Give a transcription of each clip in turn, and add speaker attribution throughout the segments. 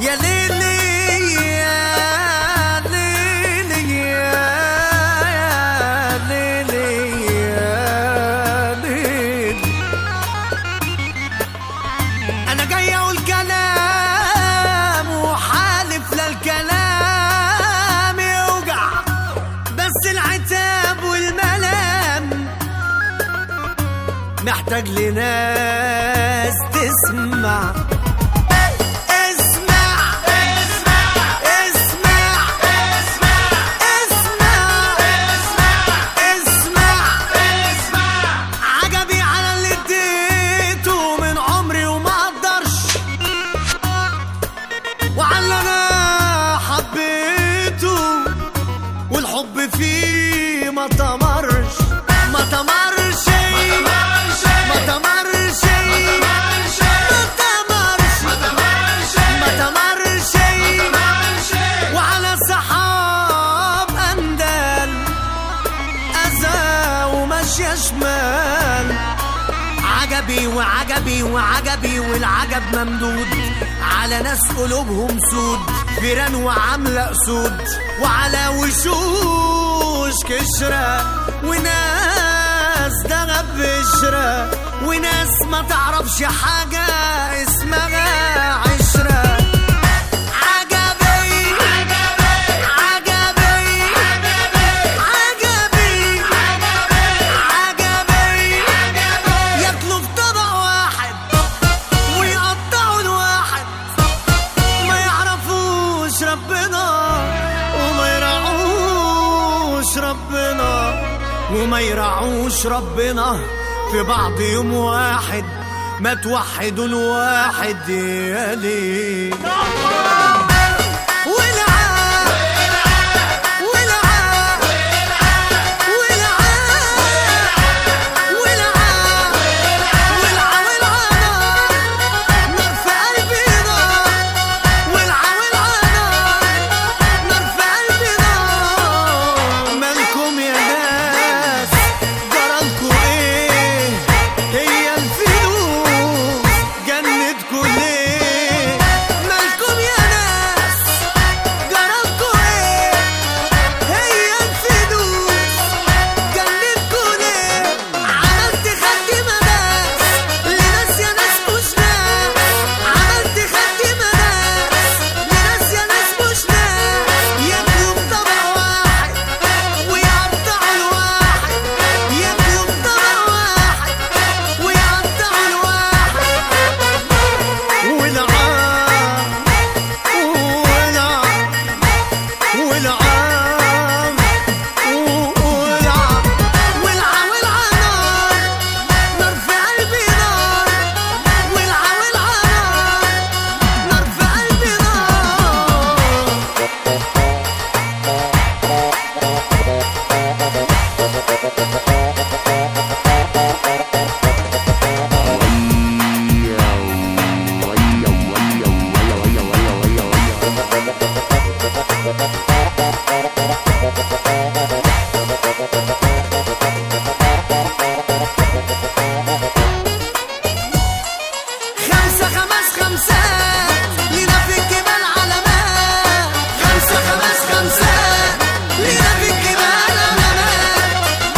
Speaker 1: يا ليلي يا ليلي يا ليلي يا ليلي انا جاي اقول كلام وحالف للكلام يوجع بس العتاب والملام محتاج لناس تسمع اسمع اسمع اسمع اسمع اسمع اسمع عجبي على اللي اديته من عمري وما اقدرش وعلى اللي انا حبيته والحب فيه ما تمرش ما تمرش ما تمرش ما تمرش ما تمرش وعلى سحاب اندل اذى وماشيه شمال عجبي وعجبي وعجبي والعجب ممدود على ناس قلوبهم سود فيران وعاملة أسود وعلى وشوش كشرة وناس دغب بشرة وناس ما تعرفش حاجة اسمها عشرة عجبي عجبي عجبي عجبي ياكلوا في طبق واحد ويقطعوا الواحد ما يعرفوش ربنا وما يرعوش ربنا وما يرعوش ربنا في بعض يوم واحد ما توحدوا الواحد يا ليه والعاب والعاب والعاب والعاب والعاب والعاب نار في قلبي نار والعاب والعاب نار في قلبي نار مالكم يا ناس جرالكوا ايه هي الفلوس جنتكوا ليه مالكم يا ناس جرالكوا ايه هي الفلوس جنتكوا ليه عملت خدي مداس لناس يا ناس مش ناس عملت خدي مداس لناس يا ناس مش ناس ياكلوا بطبق واحد ويقطعوا الواحد ياكلوا بطبق واحد ويقطعوا الواحد والعام والعام والعام والعام والعام والعام نار في قلبي نار والعام والعام نار في قلبي نار خمسة خمس خمسات لينا في الجبال علامات خمسة خمس خمسات لينا في الجبال علامات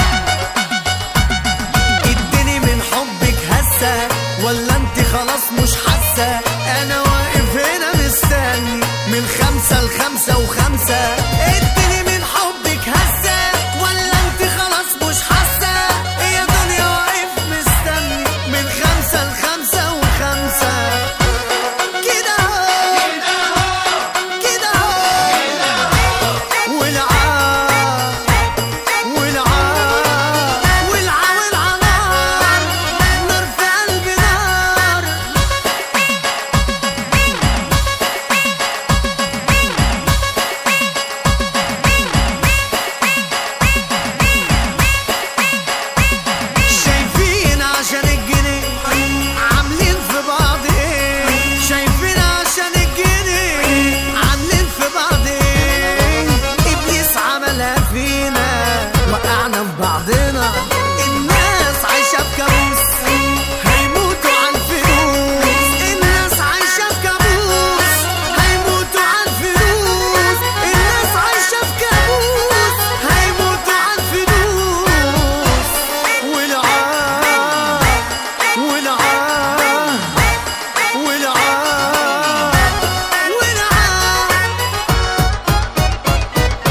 Speaker 1: اديني من حبك هسة ولا انت خلاص مش حاسة انا واقف هنا مستني من خمسة لخمسة وخمسة اديني